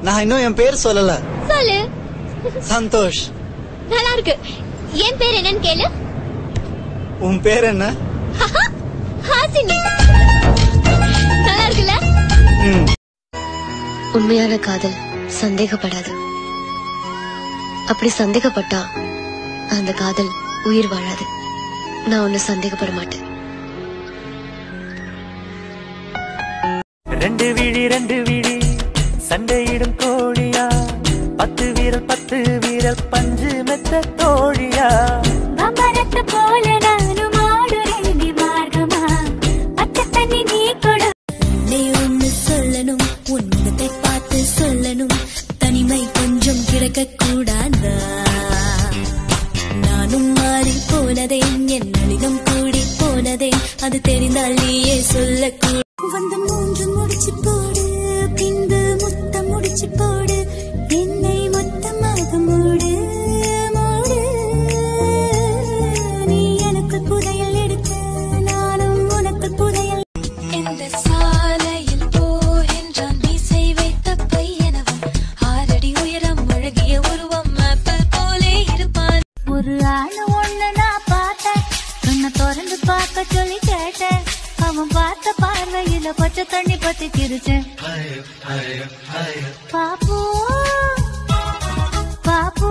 நான் இன்னும் என் பேர் சொல்லல சொல்லு சந்தோஷ் நல்லா இருக்கு என் பேர் என்னன்னு கேளு உன் பேர் என்ன ஹாசினி நல்லா இருக்குல்ல ம் உண்மையான காதல் சந்தேகப்படாது அப்படி சந்தேகப்பட்டா அந்த காதல் உயிர் வாழாது நான் ஒன்னு சந்தேகப்பட மாட்டேன் ரெண்டு விழி ரெண்டு விழி சண்டையிடும் கோழியா பத்து வீரல் பத்து வீரல் பஞ்சு மெத்த தோழியா பம்பரத்து போல நானும் ஆடுறேன் மார்க்கமா பச்சை தண்ணி நீ கொடு நீ ஒண்ணு சொல்லணும் உன் முகத்தை பார்த்து சொல்லணும் தனிமை கொஞ்சம் கிடைக்க கூடாதா நானும் மாறி போனதே என் நளினம் கூடி போனதே அது தெரிந்தால் நீயே சொல்லக்கூட வந்து மூன்று முடிச்சு போடு பின்பு முத்தம் முடிச்சு போடு என்னை மொத்தமாக மூடு மூடு நீ எனக்கு புதையல் எடுக்க நானும் உனக்கு புதையல் இந்த சாலையில் போகின்றான் மீசை வைத்த பையனவன் ஆறடி உயரம் அழகிய உருவம் ஆப்பிள் போலே இருப்பான் ஒரு ஆளு ஒண்ணு நான் பார்த்தேன் கண்ணை திறந்து பார்க்க சொல்லி கேட்டேன் அவன் பார்த்த பார்வையில பச்சை தண்ணி பத்தி கிரிச்சேன் பாப்பு பாப்பு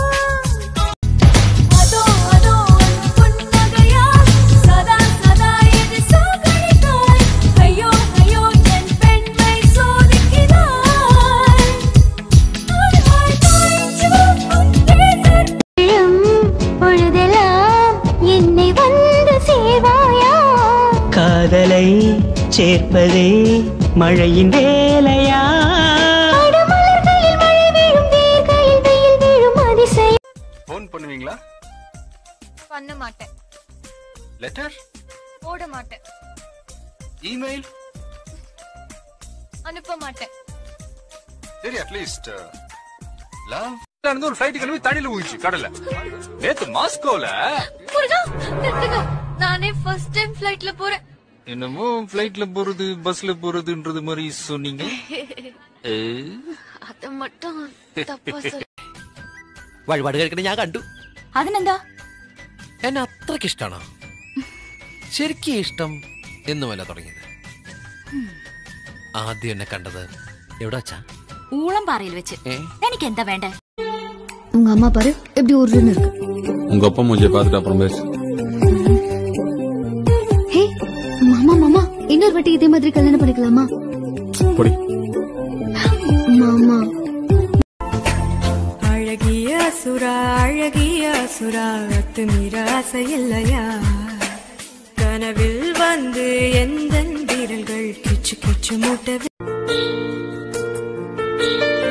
அதோ அதோ அந்த புன்னகையா சதா சதா இது சோகடித்தாய் ஐயோ ஐயோ என் பெண்மை சோதிக்கிறாய் ஆய், ஆய், தாய்ச்சு, உன் பேசர் பொழுதெல்லாம் என்னை வந்து சேவாயா காதலை சேர்ப்பதே மழையின் வேலையா மலர்களில் மழை வீழும் வேர்களில் வெயில் வீழும் அதிசயம் ஃபோன் பண்ணுவீங்களா பண்ண மாட்டேன் லெட்டர் போட மாட்டேன் இமெயில் அனுப்ப மாட்டேன் சரி அட்லீஸ்ட் லவ் இருந்து ஒரு ஃபிளைட் கிளம்பி தண்ணில ஊழிச்சு கடல்ல நேத்து மாஸ்கோல முருகா நிறுத்துங்க நானே ஃபர்ஸ்ட் டைம் ஃபிளைட்ல போறேன் என்னமோ ஃபிளைட்ல போறது பஸ்ல போறதுன்றது மாதிரி சொன்னீங்க அத மட்டும் தப்பா சொல்லி വഴിപാട് കഴിക്കണ ഞാൻ കണ്ടു അതിനെന്താ എന്നെ അത്രക്ക് ഇഷ്ടമാണോ ശരിക്കും ഇഷ്ടം എന്നുമല്ല തുടങ്ങിയത് ആദ്യം എന്നെ കണ്ടത് എവിടെ വച്ചാ ஊளம்பாறையில் வச்சு ഏ எனக்கு எந்த வேண்ட உங்க அம்மா பாரு எப்படி உருன்னு இருக்கு உங்க அப்பா மூஞ்சிய பார்த்துட்டு அப்புறம் பேசு ஹே மாமா மாமா இன்னொரு வாட்டி இதே மாதிரி கல்யாணம் பண்ணிக்கலாமா பொடி மாமா அழகிய சுறா அழகிய சுறா அத்து மீற ஆசை இல்லையா கனவில் வந்து எந்த விரல்கள் கிச்சு கிச்சு மூட்டவே